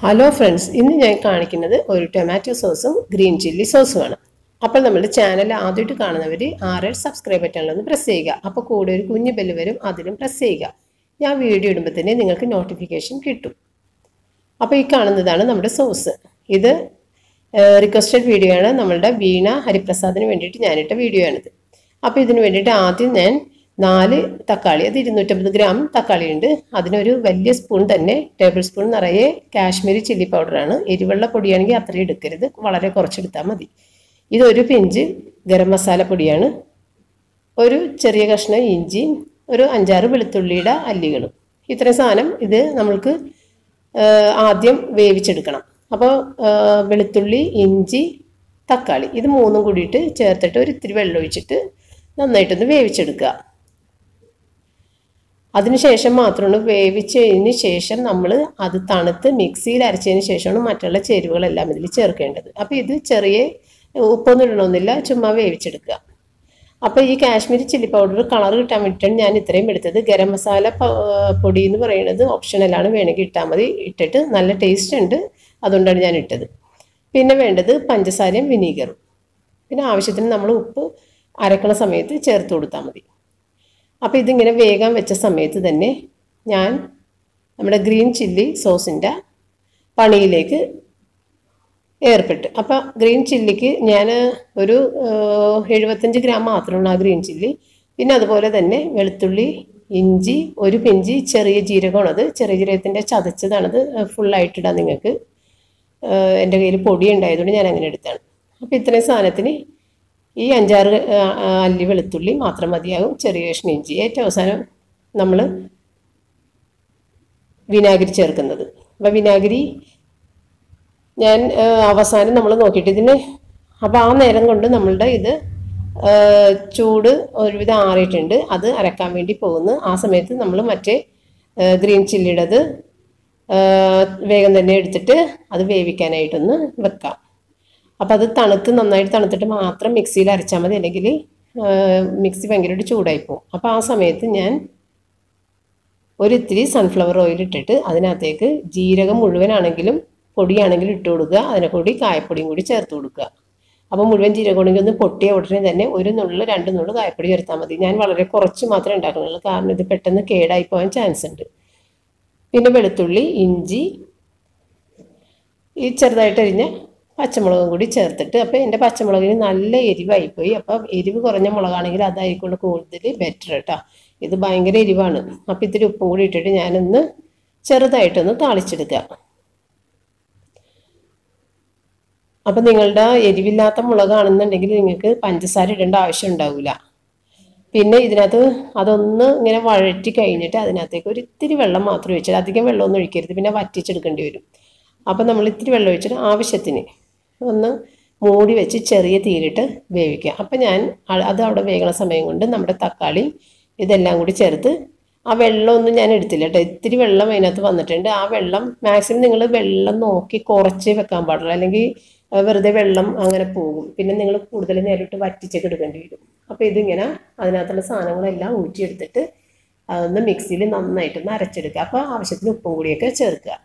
hello friends ഇന്ന് ഞാൻ കാണിക്കുന്നത് ഒരു ടൊമാറ്റോ സോസും ഗ്രീൻ ചില്ലി സോസുമാണ് അപ്പോൾ നമ്മുടെ ചാനൽ ആദ്യമായിട്ട് കാണുന്നവർ ആറ് സബ്സ്ക്രൈബ് ബട്ടണിലൊന്ന് പ്രസ് ചെയ്യുക അപ്പോൾ കൂടെ ഒരു കുഞ്ഞു ബെല്ല് വരും അതിലും പ്രസ് ചെയ്യുക ഞാൻ വീഡിയോ ഇടുമ്പോൾ തന്നെ നിങ്ങൾക്ക് നോട്ടിഫിക്കേഷൻ കിട്ടും അപ്പോൾ ഈ കാണുന്നതാണ് നമ്മുടെ സോസ് ഇത് റിക്വസ്റ്റഡ് വീഡിയോ ആണ് നമ്മളുടെ വീണ ഹരിപ്രസാദിന് വേണ്ടിയിട്ട് ഞാനിട്ട വീഡിയോ ആണിത് അപ്പോൾ ഇതിന് വേണ്ടിയിട്ട് ആദ്യം ഞാൻ നാല് തക്കാളി അത് ഇരുന്നൂറ്റമ്പത് ഗ്രാം തക്കാളി ഉണ്ട് അതിനൊരു വലിയ സ്പൂൺ തന്നെ ടേബിൾ സ്പൂൺ നിറയെ കാശ്മീരി ചില്ലി പൗഡറാണ് എരിവെള്ള പൊടിയാണെങ്കിൽ അത്രയും എടുക്കരുത് വളരെ കുറച്ചെടുത്താൽ മതി ഇതൊരു പിഞ്ച് ഗരം മസാല പൊടിയാണ് ഒരു ചെറിയ കഷ്ണം ഇഞ്ചി ഒരു അഞ്ചാറ് വെളുത്തുള്ളിയുടെ അല്ലികളും ഇത്രയും സാധനം ഇത് നമ്മൾക്ക് ആദ്യം വേവിച്ചെടുക്കണം അപ്പോൾ വെളുത്തുള്ളി ഇഞ്ചി തക്കാളി ഇത് മൂന്നും കൂടിയിട്ട് ചേർത്തിട്ട് ഒരു ഇത്തിരി വെള്ളം ഒഴിച്ചിട്ട് നന്നായിട്ടൊന്ന് വേവിച്ചെടുക്കുക അതിനുശേഷം മാത്രമാണ് വേവിച്ചതിന് ശേഷം നമ്മൾ അത് തണുത്ത് മിക്സിയിൽ അരച്ചതിന് ശേഷമാണ് മറ്റുള്ള ചേരുവകളെല്ലാം ഇതിൽ ചേർക്കേണ്ടത് അപ്പോൾ ഇത് ചെറിയ ഉപ്പൊന്നും ഇടണമെന്നില്ല ചുമ്മാ വേവിച്ചെടുക്കുക അപ്പോൾ ഈ കാശ്മീരി ചില്ലി പൗഡർ കളർ കിട്ടാൻ വേണ്ടിയിട്ടാണ് ഞാൻ ഇത്രയും എടുത്തത് ഗരം മസാല പൊടി എന്ന് പറയുന്നത് ഓപ്ഷണലാണ് വേണമെങ്കിൽ ഇട്ടാൽ മതി ഇട്ടിട്ട് നല്ല ടേസ്റ്റ് ഉണ്ട് അതുകൊണ്ടാണ് ഞാൻ ഇട്ടത് പിന്നെ വേണ്ടത് പഞ്ചസാരയും വിനീഗറും പിന്നെ ആവശ്യത്തിന് നമ്മൾ ഉപ്പ് അരക്കണ സമയത്ത് ചേർത്ത് കൊടുത്താൽ മതി അപ്പോൾ ഇതിങ്ങനെ വേഗം വെച്ച സമയത്ത് തന്നെ ഞാൻ നമ്മുടെ ഗ്രീൻ ചില്ലി സോസിൻ്റെ പണിയിലേക്ക് ഏർപ്പെട്ടു അപ്പോൾ ഗ്രീൻ ചില്ലിക്ക് ഞാൻ ഒരു എഴുപത്തഞ്ച് ഗ്രാം മാത്രമാണ് ആ ഗ്രീൻ ചില്ലി പിന്നെ അതുപോലെ തന്നെ വെളുത്തുള്ളി ഇഞ്ചി ഒരു പിഞ്ചി ചെറിയ ജീരകമാണത് ചെറിയ ജീരകത്തിൻ്റെ ചതച്ചതാണത് ഫുള്ളായിട്ടിടാം നിങ്ങൾക്ക് എൻ്റെ കയ്യിൽ പൊടി ഉണ്ടായതുകൊണ്ട് ഞാൻ അങ്ങനെ എടുത്താണ് അപ്പോൾ ഇത്രയും സാധനത്തിന് ഈ അഞ്ചാറ് അല്ലി വെളുത്തുള്ളി മാത്രം മതിയാകും ചെറിയ കഷ്ണം ഇഞ്ചി ഏറ്റവും അവസാനം നമ്മൾ വിനാഗിരി ചേർക്കുന്നത് അപ്പോൾ വിനാഗിരി ഞാൻ അവസാനം നമ്മൾ നോക്കിയിട്ട് ഇതിന് അപ്പോൾ ആ നേരം കൊണ്ട് നമ്മളുടെ ഇത് ചൂട് ഒരുവിധം ആറിയിട്ടുണ്ട് അത് അരക്കാൻ വേണ്ടി പോകുന്നു ആ സമയത്ത് നമ്മൾ മറ്റേ ഗ്രീൻ ചില്ലിയുടേത് വേഗം തന്നെ എടുത്തിട്ട് അത് വേവിക്കാനായിട്ടൊന്ന് വെക്കാം അപ്പോൾ അത് തണുത്ത് നന്നായിട്ട് തണുത്തിട്ട് മാത്രം മിക്സിയിൽ അരച്ചാൽ മതി അല്ലെങ്കിൽ മിക്സി ഭയങ്കരമായിട്ട് ചൂടായി പോകും അപ്പോൾ ആ സമയത്ത് ഞാൻ ഒരു ഇത്തിരി സൺഫ്ലവർ ഓയിൽ ഇട്ടിട്ട് അതിനകത്തേക്ക് ജീരകം മുഴുവനാണെങ്കിലും പൊടിയാണെങ്കിലും ഇട്ട് കൊടുക്കുക അതിനെ കൂടി കായപ്പൊടിയും കൂടി ചേർത്ത് കൊടുക്കുക അപ്പോൾ മുഴുവൻ ജീരകം ഉണ്ടെങ്കിൽ ഒന്ന് പൊട്ടിയ ഉടനെ തന്നെ ഒരു നുള്ളു രണ്ട് നുള്ളു കായപ്പൊടി ചേർത്താൽ മതി ഞാൻ വളരെ കുറച്ച് മാത്രമേ ഉണ്ടാക്കുന്നുള്ളൂ കാരണം ഇത് പെട്ടെന്ന് കേടായി പോകാൻ ചാൻസ് ഉണ്ട് പിന്നെ വെളുത്തുള്ളി ഇഞ്ചി ഈ ചെറുതായിട്ട് അരിഞ്ഞ പച്ചമുളകും കൂടി ചേർത്തിട്ട് അപ്പോൾ എൻ്റെ പച്ചമുളകിന് നല്ല എരിവായിപ്പോയി അപ്പോൾ എരിവ് കുറഞ്ഞ മുളകാണെങ്കിൽ അതായിരിക്കും കൂടുതൽ ബെറ്റർ കേട്ടോ ഇത് ഭയങ്കര എരിവാണ് അപ്പോൾ ഇത്തിരി ഉപ്പും കൂടി ഇട്ടിട്ട് ഞാനൊന്ന് ചെറുതായിട്ടൊന്ന് താളിച്ചെടുക്കുക അപ്പം നിങ്ങളുടെ എരിവില്ലാത്ത മുളകാണെന്നുണ്ടെങ്കിൽ നിങ്ങൾക്ക് പഞ്ചസാര ഇടേണ്ട ആവശ്യം ഉണ്ടാവില്ല പിന്നെ ഇതിനകത്ത് അതൊന്ന് ഇങ്ങനെ വഴറ്റി കഴിഞ്ഞിട്ട് അതിനകത്തേക്ക് ഒരു ഇത്തിരി വെള്ളം മാത്രം ഒഴിച്ചിട്ട് അധികം വെള്ളമൊന്നും ഒഴിക്കരുത് പിന്നെ വറ്റിച്ചെടുക്കേണ്ടി വരും അപ്പം നമ്മൾ ഇത്തിരി വെള്ളം ഒഴിച്ചിട്ട് ആവശ്യത്തിന് ഒന്ന് മൂടി വെച്ച് ചെറിയ തീരിട്ട് വേവിക്കുക അപ്പം ഞാൻ അത് അവിടെ വേകണ സമയം കൊണ്ട് നമ്മുടെ തക്കാളി ഇതെല്ലാം കൂടി ചേർത്ത് ആ വെള്ളമൊന്നും ഞാൻ എടുത്തില്ല കേട്ടോ ഇത്തിരി വെള്ളം അതിനകത്ത് വന്നിട്ടുണ്ട് ആ വെള്ളം മാക്സിമം നിങ്ങൾ വെള്ളം നോക്കി കുറച്ച് വെക്കാൻ പാടുള്ളൂ അല്ലെങ്കിൽ വെറുതെ വെള്ളം അങ്ങനെ പോകും പിന്നെ നിങ്ങൾ കൂടുതൽ നേരിട്ട് വറ്റിച്ചൊക്കെ എടുക്കേണ്ടി വരും അപ്പോൾ ഇതിങ്ങനെ അതിനകത്തുള്ള സാധനങ്ങളെല്ലാം ഊറ്റിയെടുത്തിട്ട് അതൊന്ന് മിക്സിയിൽ നന്നായിട്ടൊന്ന് അരച്ചെടുക്കുക അപ്പോൾ ആവശ്യത്തിന് ഉപ്പും കൂടിയൊക്കെ ചേർക്കുക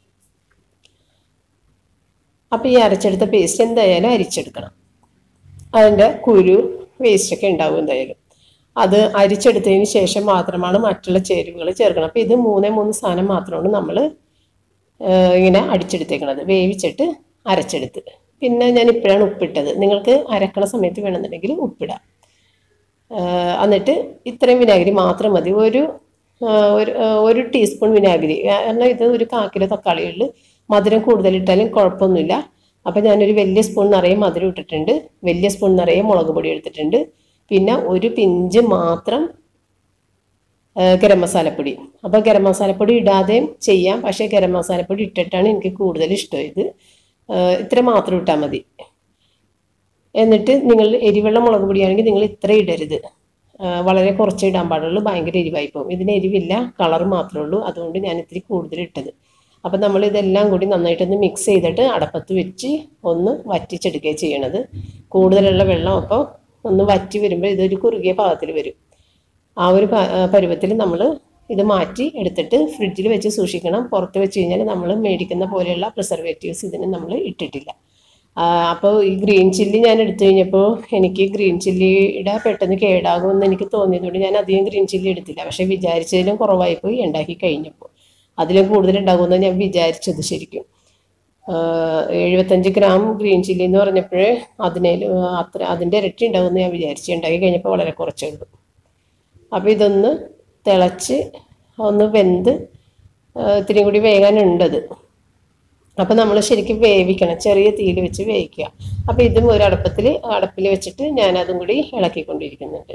അപ്പോൾ ഈ അരച്ചെടുത്ത പേസ്റ്റ് എന്തായാലും അരിച്ചെടുക്കണം അതിൻ്റെ കുരു വേസ്റ്റൊക്കെ ഉണ്ടാവും എന്തായാലും അത് അരിച്ചെടുത്തതിന് ശേഷം മാത്രമാണ് മറ്റുള്ള ചേരുവകൾ ചേർക്കണം അപ്പോൾ ഇത് മൂന്നേ മൂന്ന് സാധനം മാത്രമാണ് നമ്മൾ ഇങ്ങനെ അടിച്ചെടുത്തേക്കണത് വേവിച്ചിട്ട് അരച്ചെടുത്ത് പിന്നെ ഞാൻ ഇപ്പോഴാണ് ഉപ്പിട്ടത് നിങ്ങൾക്ക് അരക്കണ സമയത്ത് വേണമെന്നുണ്ടെങ്കിൽ ഉപ്പിടാം എന്നിട്ട് ഇത്രയും വിനാഗിരി മാത്രം മതി ഒരു ഒരു ഒരു ടീസ്പൂൺ വിനാഗിരി കാരണം ഇത് ഒരു കാക്കിലോ തക്കാളികളിൽ മധുരം കൂടുതലിട്ടാലും കുഴപ്പമൊന്നുമില്ല അപ്പം ഞാനൊരു വലിയ സ്പൂൺ നിറയെ മധുരം ഇട്ടിട്ടുണ്ട് വലിയ സ്പൂൺ നിറയെ മുളക് പൊടി എടുത്തിട്ടുണ്ട് പിന്നെ ഒരു പിഞ്ച് മാത്രം ഗരം മസാലപ്പൊടി അപ്പോൾ ഗരം മസാലപ്പൊടി ഇടാതെയും ചെയ്യാം പക്ഷേ ഗരം മസാലപ്പൊടി ഇട്ടിട്ടാണ് എനിക്ക് കൂടുതൽ ഇഷ്ടം ഇത് ഇത്ര മാത്രം ഇട്ടാൽ മതി എന്നിട്ട് നിങ്ങൾ എരിവെള്ള മുളക് പൊടിയാണെങ്കിൽ നിങ്ങൾ ഇത്ര ഇടരുത് വളരെ കുറച്ച് ഇടാൻ പാടുള്ളൂ ഭയങ്കര എരിവായി പോകും ഇതിന് എരിവില്ല കളർ മാത്രമേ ഉള്ളൂ അതുകൊണ്ട് ഞാൻ ഇത്തിരി കൂടുതൽ ഇട്ടത് അപ്പം നമ്മൾ ഇതെല്ലാം കൂടി നന്നായിട്ടൊന്ന് മിക്സ് ചെയ്തിട്ട് അടപ്പത്ത് വെച്ച് ഒന്ന് വറ്റിച്ചെടുക്കുകയാണ് ചെയ്യണത് കൂടുതലുള്ള വെള്ളം അപ്പോൾ ഒന്ന് വറ്റി വരുമ്പോൾ ഇതൊരു കുറുകിയ പാകത്തിൽ വരും ആ ഒരു പരുവത്തിൽ നമ്മൾ ഇത് മാറ്റി എടുത്തിട്ട് ഫ്രിഡ്ജിൽ വെച്ച് സൂക്ഷിക്കണം പുറത്ത് വെച്ച് കഴിഞ്ഞാൽ നമ്മൾ മേടിക്കുന്ന പോലെയുള്ള പ്രിസർവേറ്റീവ്സ് ഇതിന് നമ്മൾ ഇട്ടിട്ടില്ല അപ്പോൾ ഈ ഗ്രീൻ ചില്ലി ഞാൻ എടുത്തു കഴിഞ്ഞപ്പോൾ എനിക്ക് ഗ്രീൻ ചില്ലിയുടെ പെട്ടെന്ന് കേടാകുമെന്ന് എനിക്ക് തോന്നിയതുകൊണ്ട് ഞാൻ അധികം ഗ്രീൻ ചില്ലി എടുത്തില്ല പക്ഷേ വിചാരിച്ചതിലും കുറവായി പോയി ഉണ്ടാക്കി കഴിഞ്ഞപ്പോൾ അതിലും കൂടുതൽ ഉണ്ടാകുമെന്ന് ഞാൻ വിചാരിച്ചത് ശരിക്കും ആഹ് എഴുപത്തഞ്ച് ഗ്രാം ഗ്രീൻ ചില്ലി എന്ന് പറഞ്ഞപ്പോൾ അതിനേലും അത്ര അതിൻ്റെ ഇരട്ടി ഉണ്ടാകുമെന്ന് ഞാൻ വിചാരിച്ചു ഉണ്ടാക്കി കഴിഞ്ഞപ്പോൾ വളരെ കുറച്ചേ ഉള്ളൂ അപ്പോൾ ഇതൊന്ന് തിളച്ച് ഒന്ന് വെന്ത് ആഹ് ഇത്തിരി കൂടി വേകാനുണ്ടത് അപ്പോൾ നമ്മൾ ശരിക്കും വേവിക്കണം ചെറിയ തീയിൽ വെച്ച് വേവിക്കുക അപ്പോൾ ഇതും ഒരു അടുപ്പത്തിൽ അടപ്പിൽ വെച്ചിട്ട് ഞാൻ അതും കൂടി ഇളക്കിക്കൊണ്ടിരിക്കുന്നുണ്ട്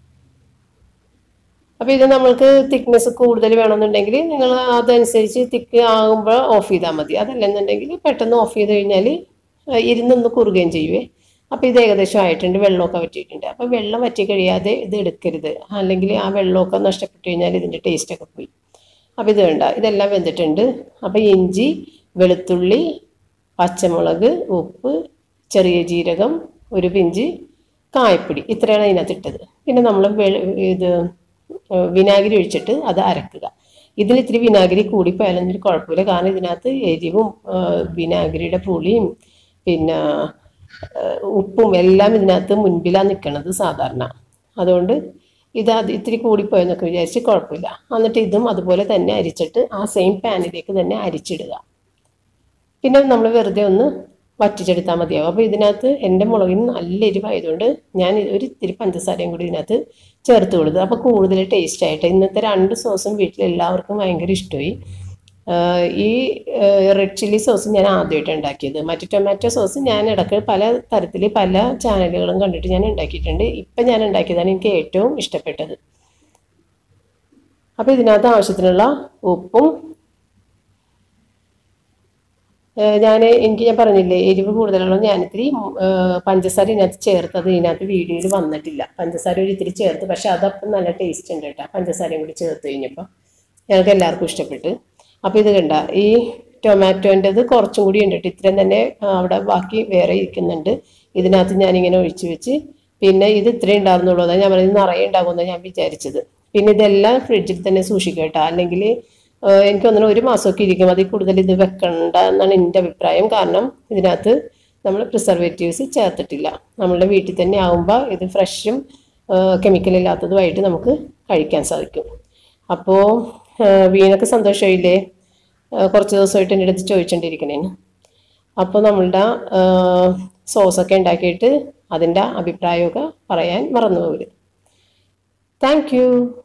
അപ്പോൾ ഇത് നമ്മൾക്ക് തിക്നെസ് കൂടുതൽ വേണമെന്നുണ്ടെങ്കിൽ നിങ്ങൾ അതനുസരിച്ച് തിക്ക് ആകുമ്പോൾ ഓഫ് ചെയ്താൽ മതി അതല്ലെന്നുണ്ടെങ്കിൽ പെട്ടെന്ന് ഓഫ് ചെയ്ത് കഴിഞ്ഞാൽ ഇരുന്നൊന്ന് കുറുകയും ചെയ്യുവേ അപ്പോൾ ഇത് ഏകദേശം ആയിട്ടുണ്ട് വെള്ളമൊക്കെ വറ്റിയിട്ടുണ്ട് അപ്പോൾ വെള്ളം വറ്റി കഴിയാതെ ഇത് എടുക്കരുത് അല്ലെങ്കിൽ ആ വെള്ളമൊക്കെ നഷ്ടപ്പെട്ട് കഴിഞ്ഞാൽ ഇതിൻ്റെ ടേസ്റ്റൊക്കെ പോയി അപ്പോൾ ഇത് വേണ്ട ഇതെല്ലാം വെന്തിട്ടുണ്ട് അപ്പോൾ ഇഞ്ചി വെളുത്തുള്ളി പച്ചമുളക് ഉപ്പ് ചെറിയ ജീരകം ഒരു പിഞ്ച് കായപ്പൊടി ഇത്രയാണ് അതിനകത്ത് ഇട്ടത് പിന്നെ നമ്മൾ ഇത് വിനാഗിരി ഒഴിച്ചിട്ട് അത് അരക്കുക ഇതിൽ ഇത്തിരി വിനാഗിരി കൂടിപ്പോയാലൊന്നും ഒരു കുഴപ്പമില്ല കാരണം ഇതിനകത്ത് എരിവും ആ, വിനാഗിരിയുടെ പുളിയും പിന്നെ ആ, ഉപ്പും എല്ലാം ഇതിനകത്ത് മുൻപിലാണ് നിൽക്കുന്നത് സാധാരണ അതുകൊണ്ട് ഇത് അത് ഇത്തിരി കൂടിപ്പോയെന്നൊക്കെ വിചാരിച്ച് കുഴപ്പമില്ല എന്നിട്ട് ഇതും അതുപോലെ തന്നെ അരിച്ചിട്ട് ആ സെയിം പാനിലേക്ക് തന്നെ അരിച്ചിടുക പിന്നെ നമ്മൾ വെറുതെ ഒന്ന് വറ്റിച്ചെടുത്താൽ മതിയാവും അപ്പോൾ ഇതിനകത്ത് എൻ്റെ മുളകിന് നല്ല എരിവായതുകൊണ്ട് ഞാൻ ഒരു ഇത്തിരി പഞ്ചസാരയും കൂടി ഇതിനകത്ത് ചേർത്ത് കൊടുത്തു അപ്പോൾ കൂടുതൽ ടേസ്റ്റ് ആയിട്ട് ഇന്നത്തെ രണ്ട് സോസും വീട്ടിൽ എല്ലാവർക്കും ഭയങ്കര ഇഷ്ടമായി ആഹ് ഈ റെഡ് ചില്ലി സോസ് ഞാൻ ആദ്യമായിട്ട് ഉണ്ടാക്കിയത് മറ്റു ടൊമാറ്റോ സോസ് ഞാൻ ഇടയ്ക്ക് പല തരത്തിൽ പല ചാനലുകളും കണ്ടിട്ട് ഞാൻ ഉണ്ടാക്കിയിട്ടുണ്ട് ഇപ്പം ഞാൻ ഉണ്ടാക്കിയതാണ് എനിക്ക് ഏറ്റവും ഇഷ്ടപ്പെട്ടത് അപ്പോൾ ഇതിനകത്ത് ആവശ്യത്തിനുള്ള ഉപ്പും ഞാൻ എനിക്ക് ഞാൻ പറഞ്ഞില്ലേ എരിവ് കൂടുതലുള്ള ഞാൻ ഇത്തിരി ഏഹ്, പഞ്ചസാര ഇതിനകത്ത് ചേർത്തത് ഇതിനകത്ത് വീഡിയോയിൽ വന്നിട്ടില്ല പഞ്ചസാര ഒരു ഇത്തിരി ചേർത്ത് പക്ഷെ അതപ്പം നല്ല ടേസ്റ്റ് ഉണ്ട് കേട്ടോ പഞ്ചസാരയും കൂടി ചേർത്ത് കഴിഞ്ഞപ്പോൾ ഞങ്ങൾക്ക് എല്ലാവർക്കും ഇഷ്ടപ്പെട്ട് അപ്പോൾ ഇത് കണ്ട ഈ ടൊമാറ്റോൻ്റെത് കുറച്ചും കൂടി ഉണ്ട് കേട്ടോ ഇത്രയും തന്നെ ആ, അവിടെ ബാക്കി വേറെ ഇരിക്കുന്നുണ്ട് ഇതിനകത്ത് ഞാനിങ്ങനെ ഒഴിച്ച് വെച്ച് പിന്നെ ഇത് ഇത്രയും ഉണ്ടായിരുന്നുള്ളൂ അതാണ് ഞാൻ പറയുന്നത് നിറയെ ഉണ്ടാകുമെന്നാണ് ഞാൻ വിചാരിച്ചത് പിന്നെ ഇതെല്ലാം ഫ്രിഡ്ജിൽ തന്നെ സൂക്ഷിക്കുക കേട്ടോ അല്ലെങ്കിൽ ഏഹ് എനിക്ക് തോന്നുന്നു ഒരു മാസമൊക്കെ ഇരിക്കും അതിൽ കൂടുതൽ ഇത് വെക്കണ്ട എന്നാണ് എൻ്റെ അഭിപ്രായം കാരണം ഇതിനകത്ത് നമ്മൾ പ്രിസർവേറ്റീവ്സ് ചേർത്തിട്ടില്ല നമ്മളുടെ വീട്ടിൽ തന്നെ ആകുമ്പോൾ ഇത് ഫ്രഷും കെമിക്കൽ ഇല്ലാത്തതുമായിട്ട് നമുക്ക് കഴിക്കാൻ സാധിക്കും അപ്പോൾ വീണൊക്കെ സന്തോഷമായില്ലേ ഏഹ് കുറച്ച് ദിവസമായിട്ട് എൻ്റെ അടുത്ത് ചോദിച്ചുകൊണ്ടിരിക്കണേന് അപ്പോൾ നമ്മളുടെ സോസൊക്കെ ഉണ്ടാക്കിയിട്ട് അതിൻ്റെ അഭിപ്രായമൊക്കെ പറയാൻ മറന്നു പോകരുത് താങ്ക് യു